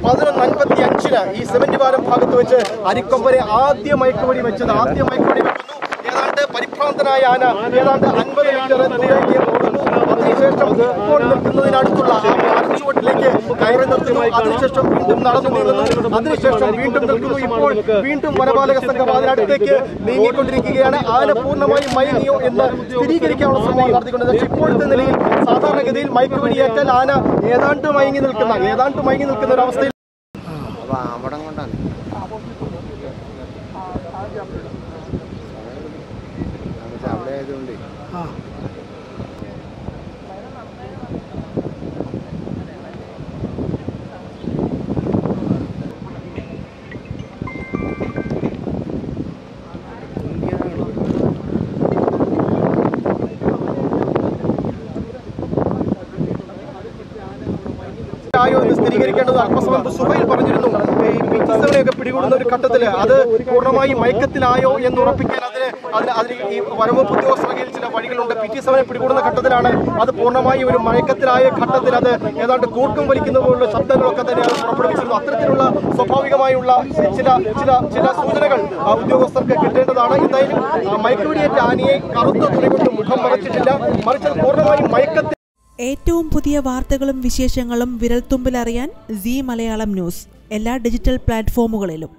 പതിനൊന്ന് അൻപത്തി അഞ്ചിന് ഈ സെവന്റി വാരം ഭാഗത്ത് വെച്ച് അരിക്കൊമ്പനെ ആദ്യ മയക്കുവടി വെച്ചത് ആദ്യ മയക്കുവടി വെക്കുന്നു ഏതാണ്ട് പരിഭ്രാന്തനായ ആന ഏതാണ്ട് അൻപത് മീറ്റർ ദൂരേക്ക് പോകുന്നു അതിനുശേഷം ഇപ്പോൾ നിൽക്കുന്നതിനടുത്തുള്ള ആ മരച്ചുവട്ടിലേക്ക് കയറി നിർത്തുന്നു അതിനുശേഷം വീണ്ടും നടന്നു നീങ്ങുന്നു അതിനുശേഷം വീണ്ടും നിൽക്കുന്നു ഇപ്പോൾ വീണ്ടും വനപാലക സംഘം അതിനടുത്തേക്ക് നീങ്ങിക്കൊണ്ടിരിക്കുകയാണ് ആന പൂർണ്ണമായും മയങ്ങിയോ എന്ന് സ്ഥിരീകരിക്കാനുള്ള ശ്രമമാണ് നടത്തിക്കൊണ്ടത് പക്ഷേ ഇപ്പോഴത്തെ നിലയിൽ സാധാരണഗതിയിൽ മയക്കുവെടിയേറ്റാൽ ആന ഏതാണ്ട് മയങ്ങി നിൽക്കുന്ന ഏതാണ്ട് മയങ്ങി നിൽക്കുന്ന ഒരു അവസ്ഥയിൽ അപ്പൊ അവിടെ കൊണ്ടാണ് അവിടെ ആയതുകൊണ്ട് ആയോ എന്ന് സ്ഥിരീകരിക്കേണ്ടത് അല്പസമയം മുമ്പ് സുഹൈൽ പറഞ്ഞിരുന്നു ഈ പി ടി സെവനെയൊക്കെ പിടികൂടുന്ന ഒരു ഘട്ടത്തിൽ അത് പൂർണ്ണമായും മയക്കത്തിലായോ എന്ന് ഉറപ്പിക്കാൻ അതിന് അതിന് അതിന് ഈ വനവകുപ്പ് ഉദ്യോഗസ്ഥർ കയ്യിൽ ചില വഴികളുണ്ട് പി ടി സെവനെ പിടികൂടുന്ന ഘട്ടത്തിലാണ് അത് പൂർണ്ണമായും ഒരു മയക്കത്തിലായ ഘട്ടത്തിൽ അത് ഏതാണ്ട് കൂർക്കം വലിക്കുന്ന പോലുള്ള ശബ്ദങ്ങളൊക്കെ തന്നെ അത് പുറപ്പെടുവിച്ചിരുന്നു അത്തരത്തിലുള്ള സ്വാഭാവികമായുള്ള ചില ചില ചില സൂചനകൾ ആ ഉദ്യോഗസ്ഥർക്ക് കിട്ടേണ്ടതാണ് എന്തായാലും ആ മയക്കുവെടിയേറ്റ ആനയെ കറുത്ത തുണി കൊണ്ട് മുഖം മറച്ചിട്ടില്ല മറിച്ച് അത് പൂർണ്ണമായും മയക്കത്തിൽ ഏറ്റവും പുതിയ വാർത്തകളും വിശേഷങ്ങളും വിരൽത്തുമ്പിലറിയാൻ സി മലയാളം ന്യൂസ് എല്ലാ ഡിജിറ്റൽ പ്ലാറ്റ്ഫോമുകളിലും